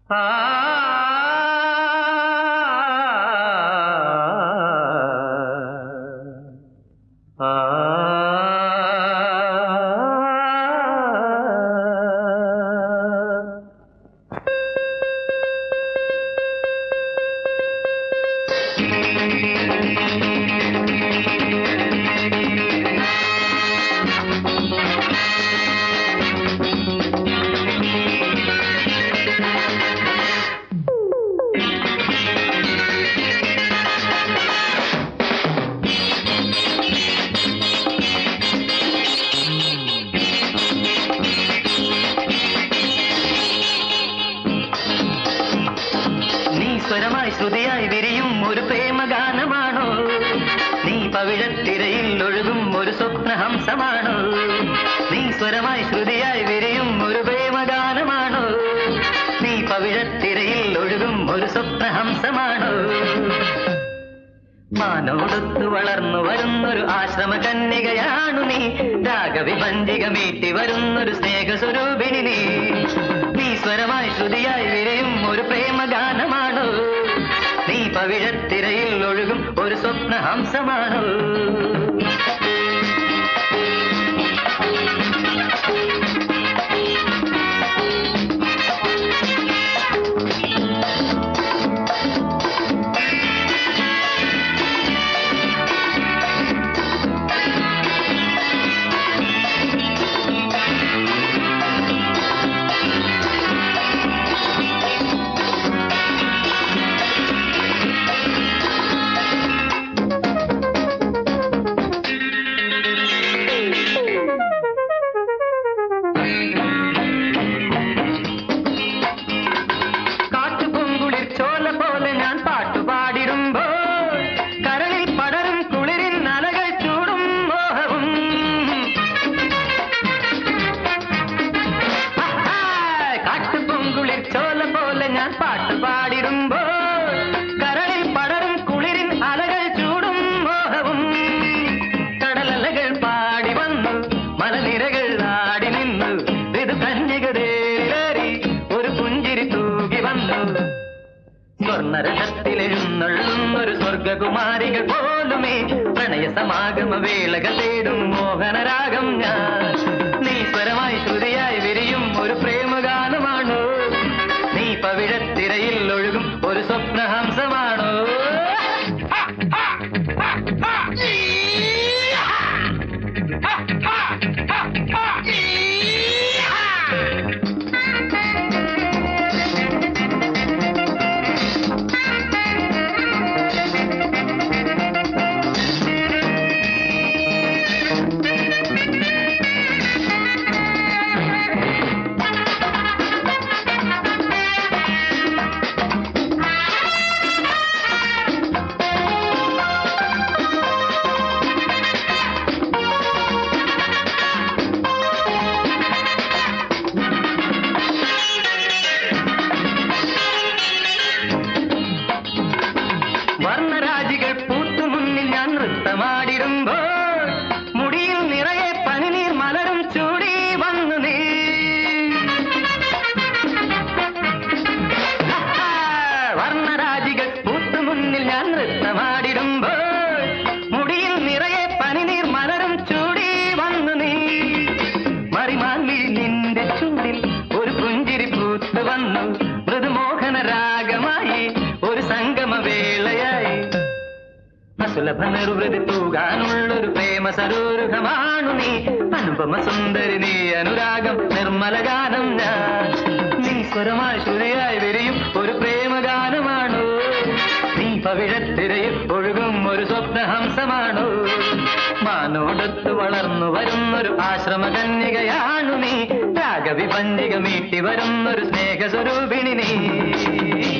നീ സ്വരമായി ശ്രുതിയായി വിരിയും ഒരു പ്രേമഗാനമാണോ നീ പവിഴത്തിരയിൽ ഒഴുകും ഒരു സ്വപ്നഹംസമാണോ നീ സ്വരമായി ശ്രുതിയായി വിരിയും ഒരു പ്രേമഗാനമാണോ നീ പവിഴത്തിരയിൽ ഒഴുകും ഒരു സ്വപ്നഹംസമാണോ മാനോടൊത്തു വളർന്നു വരുന്നൊരു ആശ്രമ കന്യകയാണു നീ രാഗവിഭഞ്ചിക മീട്ടി വരുന്നൊരു സ്നേഹസ്വരൂപിണി നീ നീ സ്വരമായി ശ്രുതിയായി വിരയും ഒരു പ്രേമഗാനമാണോ നീ പവിഴത്തിരയിൽ ഒഴുകും ഒരു സ്വപ്നഹംസമാണോ കാട്ടുപൂങ്കുളിർ ചോല പോലെ ഞാൻ പാട്ടുപാടിടുമ്പോൾ കരളിൽ പടരും കുളിരിൻ അലകൾ ചൂടും മോഹവും ആഹാ, കാട്ടുപൂങ്കുളിർ ചോല പോലെ ഞാൻ പാട്ടുപാടിടുമ്പോൾ കരളിൽ പടരും കുളിരിൻ അലകൾ ചൂടും മോഹവും കടലലകൾ പാടി വന്നു മലനിരകൾ ആടി നിന്നു ഇത് കന്യകതേറി ഒരു പുഞ്ചിരി തൂകി വന്നു സ്വർണരഥത്തിലെഴുന്നള്ളുന്നൊരു സ്വർഗകുമാരികൾ പോലുമേ പ്രണയ സമാഗമ വേളകൾ തേടും മോഹനരാഗം ഞാൻ നീ സ്വരമായി ശ്രുതിയായി വിരിയും ഒരു പ്രേമഗാനമാണോ നീ പവിഴത്തിരയിൽ ഒഴുകും ഒരു സ്വപ്നഹംസമാണോ വർണ്ണരാജികൾ പൂത്തു മുന്നിൽ ഞാൻ നൃത്തമാടിടുമ്പോൾ മുടിയിൽ നിറയെ പനിനീർ മലരും ചൂടി വന്നു നീ ആഹാ, വർണ്ണരാജികൾ പൂത്തു മുന്നിൽ ഞാൻ നൃത്തമാടിടുമ്പോൾ മുടിയിൽ നിറയെ പനിനീർ മലരും ചൂടി വന്നു നീ മറിമാൻവിൽ നിന്റെ ചുണ്ടിൽ ഒരു പുഞ്ചിരി പൂത്തു വന്നു മൃദുമോഹന രാഗമായി ഒരു സംഗമ വേളയായി അസുലഭ നിർവൃതി തൂകാനുള്ളൊരു പ്രേമ സരോരുഹമാണു നീ അനുപമ സുന്ദരി നീ അനുരാഗം നിർമ്മല ഗാനം ഞാൻ നീ സ്വരമായി ശ്രുതിയായി വിരിയും ഒരു പ്രേമഗാനമാണോ നീ പവിഴത്തിരയിൽ ഒഴുകും ഒരു സ്വപ്നഹംസമാണോ മാനോടൊത്ത് വളർന്നു വരുന്നൊരു ആശ്രമ കന്യകയാണു നീ രാഗവിഭഞ്ചിക മീട്ടി വരുന്നൊരു സ്നേഹസ്വരൂപിണി നീ